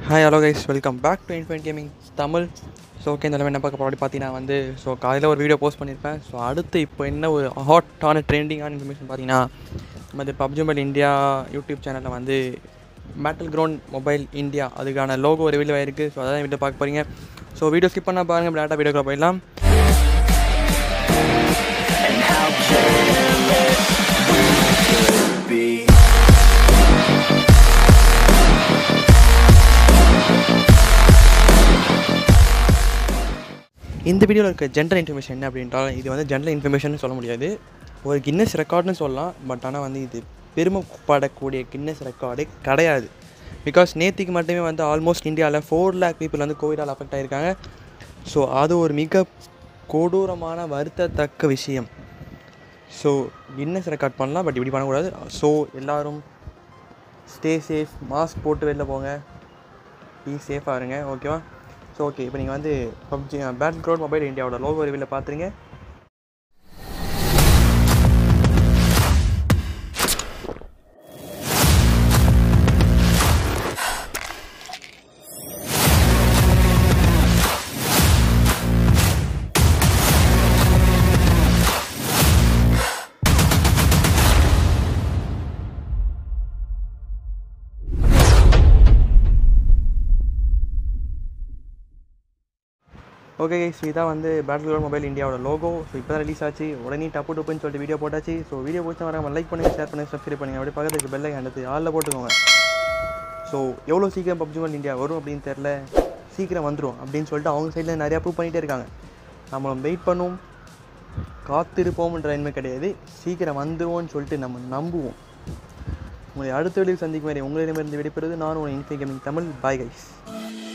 Hi hello guys welcome back to Infine gaming Tamil so okay இந்த என்ன பார்க்க போகிறோம் பார்த்தீங்கன்னா வந்து ஸோ காலையில் ஒரு வீடியோ போஸ்ட் பண்ணியிருப்பேன் ஸோ அடுத்து இப்போ என்ன ஒரு ஹாட்டான ட்ரெண்டிங்கான இன்ஃபர்மேஷன் பார்த்தீங்கன்னா நம்ம பப்ஜி மொபைல் இந்தியா யூடியூப் சேனலில் வந்து பேட்டில் கிரவுண்ட் மொபைல் இந்தியா அதுக்கான லோகோ ரிவீல் ஆயிருக்கு ஸோ அதான் வீடியோ பார்க்க போகிறீங்க ஸோ வீடியோ ஸ்கிப் பண்ணால் பாருங்கள் டேட்டா வீடியோக்குள்ள போயிடலாம் and how careless we could be. இந்த வீடியோவில் இருக்க ஜென்ரல் இன்ஃபர்மேஷன் என்ன அப்படின்றால் இது வந்து ஜென்ரல் இன்ஃபர்மேஷன் சொல்ல முடியாது ஒரு கின்னஸ் ரெக்கார்ட்னு சொல்லலாம் பட் ஆனால் வந்து இது பெருமைப்படக்கூடிய கின்னஸ் ரெக்கார்டு கிடையாது பிகாஸ் நேத்திக்கு மட்டுமே வந்து ஆல்மோஸ்ட் இந்தியாவில் ஃபோர் லேக் பீப்புள் வந்து கோவிடால் அஃபெக்ட் ஆகிருக்காங்க ஸோ அது ஒரு மிக கொடூரமான வருத்தத்தக்க விஷயம் ஸோ கின்னஸ் ரெக்கார்ட் பண்ணலாம் பட் இப்படி பண்ணக்கூடாது ஸோ எல்லோரும் ஸ்டே சேஃப் மாஸ்க் போட்டு வெளில போங்க பி சேஃபாக இருங்க ஓகேவா ஸோ ஓகே இப்போ நீங்கள் வந்து பப்ஜி பேட் க்ரௌட் மொபைல் இந்தியாவோட லோகோ ரிவியில் பார்த்துருங்க ஓகே ஸோ இதான் வந்து பேட்டில் கிரவுண்ட் மொபைல் இந்தியாவோட லோகோ ஸோ இப்போ தான் ரிலீஸ் ஆச்சு உடனே டப்பு டப்புன்னு சொல்லிட்டு வீடியோ போட்டாச்சு ஸோ வீடியோ பிடிச்சா வராமல் லைக் பண்ணுங்கள் ஷேர் பண்ணுங்கள் சப்ஸ்கிரைப் பண்ணுங்கள் அப்படியே பக்கத்துக்கு பெல்லை அடுத்து ஆளில் போட்டுக்கோங்க ஸோ எவ்வளோ சீக்கிரம் பப்ஜி மொபைல் இந்தியா வரும் அப்படின்னு தெரில சீக்கிரம் வந்துடும் அப்படின்னு சொல்லிட்டு அவங்க சைடில் நிறையா ப்ரூவ் பண்ணிகிட்டே இருக்காங்க நம்மளும் வெயிட் பண்ணுவோம் காத்திருப்போம்ன்ற என்மை கிடையாது சீக்கிரம் வந்துருவோம்னு சொல்லிட்டு நம்ம நம்புவோம் உங்களை அடுத்த வீடியோ சந்திக்கும் வரை உங்களிடமிருந்து விடைபெறுவது நான் உங்கள் Infi gaming Tamil bye guys